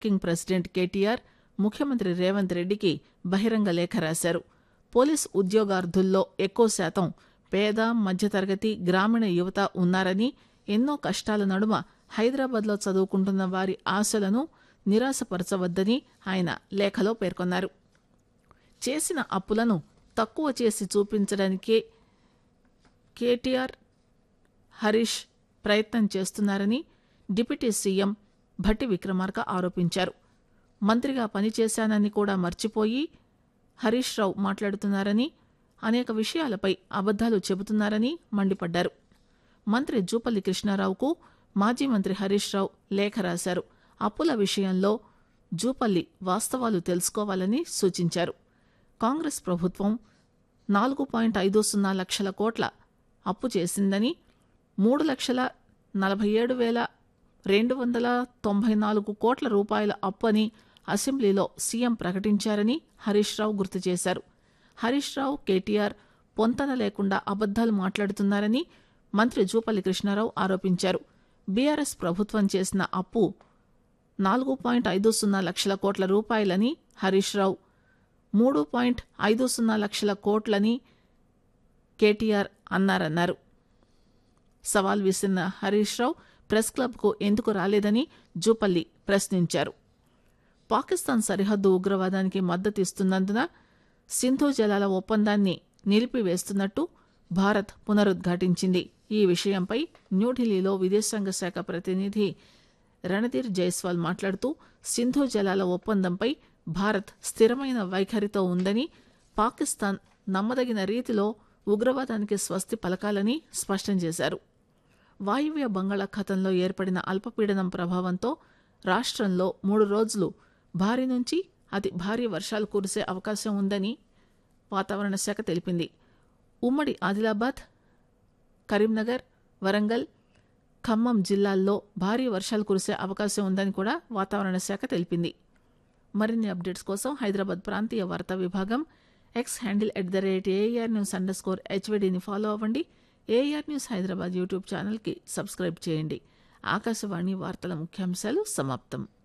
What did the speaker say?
king president KTR ముఖ్యమంత్రి రేవంత్ రెడ్డికి బహిరంగ లేఖ రాశారు పోలీస్ ఉద్యోగార్థుల్లో ఎక్కువ శాతం పేద మధ్యతరగతి గ్రామీణ యువత ఉన్నారని ఎన్నో కష్టాల నడుమ హైదరాబాద్లో చదువుకుంటున్న వారి ఆశలను నిరాశపరచవద్దని ఆయన లేఖలో పేర్కొన్నారు చేసిన అప్పులను తక్కువ చేసి చూపించడానికే కేటీఆర్ హరీష్ ప్రయత్నం చేస్తున్నారని డిప్యూటీ సీఎం భట్టి విక్రమార్క ఆరోపించారు మంత్రిగా పనిచేశానని కూడా మర్చిపోయి హరీష్ రావు మాట్లాడుతున్నారని అనేక విషయాలపై అబద్దాలు చెబుతున్నారని మండిపడ్డారు మంత్రి జూపల్లి కృష్ణారావుకు మాజీ మంత్రి హరీష్ రావు లేఖ రాశారు అప్పుల విషయంలో జూపల్లి వాస్తవాలు తెలుసుకోవాలని సూచించారు కాంగ్రెస్ ప్రభుత్వం నాలుగు పాయింట్ ఐదు సున్నా లక్షల కోట్ల అప్పు చేసిందని మూడు లక్షల నలభై ఏడు వేల రెండు వందల తొంభై నాలుగు కోట్ల రూపాయల అప్పు అని అసెంబ్లీలో సీఎం ప్రకటించారని హరీష్ రావు గుర్తు చేశారు హరీష్ రావు కేటీఆర్ పొంతన లేకుండా అబద్దాలు మాట్లాడుతున్నారని మంత్రి జూపల్లి కృష్ణారావు ఆరోపించారు బీఆర్ఎస్ ప్రభుత్వం చేసిన అప్పు నాలుగు పాయింట్ ఐదు సున్నా లక్షల కోట్ల రూపాయలని హరీష్ రావు మూడు పాయింట్ ఐదు సున్నా లక్షల కోట్లని కేటీఆర్ అన్నారన్నారు సవాల్ విసిరిన హరీష్ రావు ప్రెస్ క్లబ్కు ఎందుకు రాలేదని జూపల్లి ప్రశ్నించారు పాకిస్తాన్ సరిహద్దు ఉగ్రవాదానికి మద్దతిస్తున్నందున సింధు జలాల ఒప్పందాన్ని నిలిపివేస్తున్నట్టు భారత్ పునరుద్ఘాటించింది ఈ విషయంపై న్యూఢిల్లీలో విదేశాంగ శాఖ ప్రతినిధి రణధీర్ జైస్వాల్ మాట్లాడుతూ సింధు జలాల ఒప్పందంపై భారత్ స్థిరమైన వైఖరితో ఉందని పాకిస్తాన్ నమ్మదగిన రీతిలో ఉగ్రవాదానికి స్వస్తి పలకాలని స్పష్టం చేశారు వాయువ్య బంగాళాఖాతంలో ఏర్పడిన అల్పపీడనం ప్రభావంతో రాష్ట్రంలో మూడు రోజులు భారీ నుంచి అతి భారీ వర్షాలు కురిసే అవకాశం ఉందని వాతావరణ శాఖ తెలిపింది ఉమ్మడి ఆదిలాబాద్ కరీంనగర్ వరంగల్ ఖమ్మం జిల్లాల్లో భారీ వర్షాలు కురిసే అవకాశం ఉందని కూడా వాతావరణ శాఖ తెలిపింది మరిన్ని అప్డేట్స్ కోసం హైదరాబాద్ ప్రాంతీయ వార్తా విభాగం X handle at the rate AIR news underscore స్కోర్ హెచ్వీడీని ఫాలో అవ్వండి ఏఆర్ న్యూస్ హైదరాబాద్ యూట్యూబ్ ఛానల్కి సబ్స్క్రైబ్ చేయండి ఆకాశవాణి వార్తల ముఖ్యాంశాలు సమాప్తం